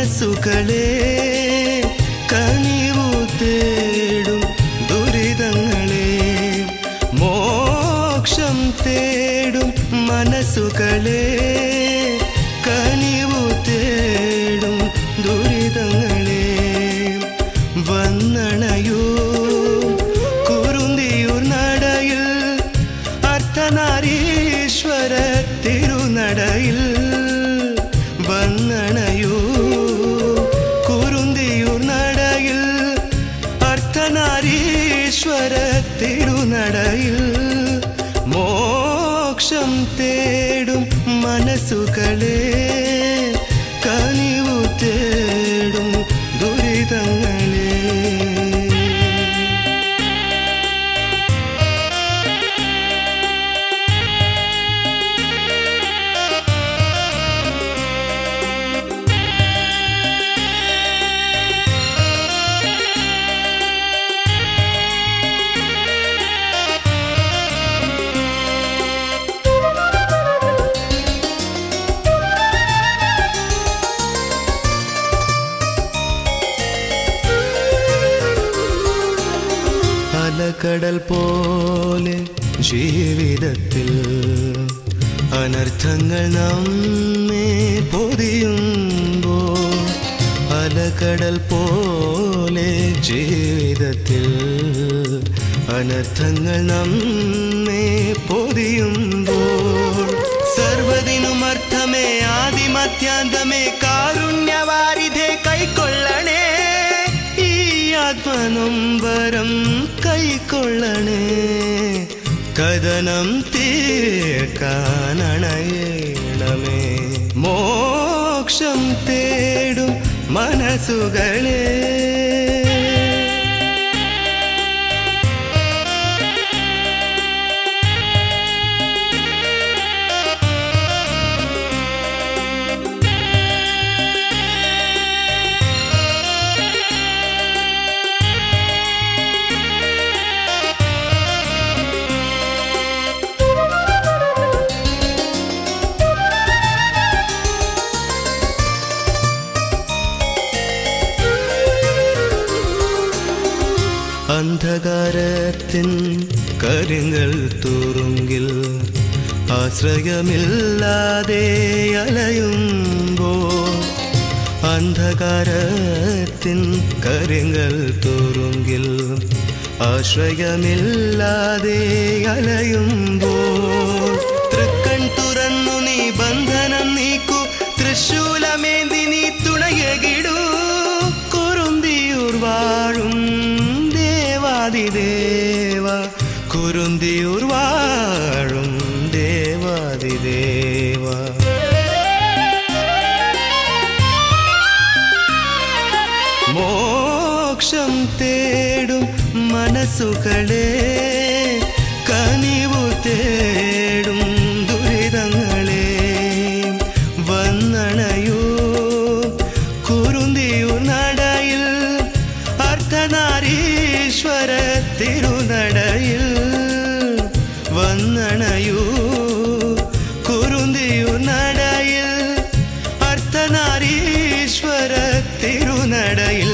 മനസ്സുകളെ കനിവു തേടും ദുരിതങ്ങളെ മോക്ഷം തേടും മനസ്സുകളെ കനിവു തേടും ദുരിതങ്ങളെ വന്നണയൂ കുറുന്തിയൂർ നടയിൽ അർത്ഥനാരീശ്വര തിരുനടയിൽ വന്നണയൂ കുറുന്തിയൂർ നടയിൽ അർത്ഥനാരീശ്വര തിരുനടയിൽ മോക്ഷം തേടും മനസ്സുകളെ കനിവു തേടും ദുരിതങ്ങളെ അലകടൽ പോലെ ജീവിതത്തിൽ അനർത്ഥങ്ങൾ നമ്മെ പൊതിയുമ്പോൾ അലകടൽ പോലെ ജീവിതത്തിൽ അനർത്ഥങ്ങൾ നമ്മെ പൊതിയുമ്പോൾ സർവദിനും അർത്ഥമേ ആദിമത്യാന്തമേ കാരുണ്യവാരിധേ കൈക്കൊള്ളണേ ഈ ആത്മനൊമ്പരം കൈക്കൊള്ളണേ കഥനം തീർക്കാനണയണമേ മോക്ഷം തേടും മനസ്സുകളെ അന്ധകാരത്തിൻ കരിങ്ങൾ തുറുങ്കിൽ ആശ്രയമില്ലാതെ അലയുമ്പോൾ അന്ധകാരത്തിൻ കരിങ്ങൾ തുറുങ്കിൽ ആശ്രയമില്ലാതെ അലയുമ്പോൾ തൃക്കൺ തുറന്നു നീ ബന്ധനം നീക്കൂ തൃശൂലമേന്തി നീ തുണയകിടൂ കുറുന്തിയൂർ വാഴും ദേവാദിദേവ കുറുന്തിയൂർ വാഴും ദേവാദിദേവ മോക്ഷം തേടും മനസ്സുകളെ കനിവു തേടും ദുരിതങ്ങളെ വന്നണയൂ കുറുന്തിയു നടയിൽ അർദ്ധനാരീശ്വര തിരുനടയിൽ വന്നണയൂ കുറുന്തിയു നടയിൽ അർദ്ധനാരീശ്വര തിരുനടയിൽ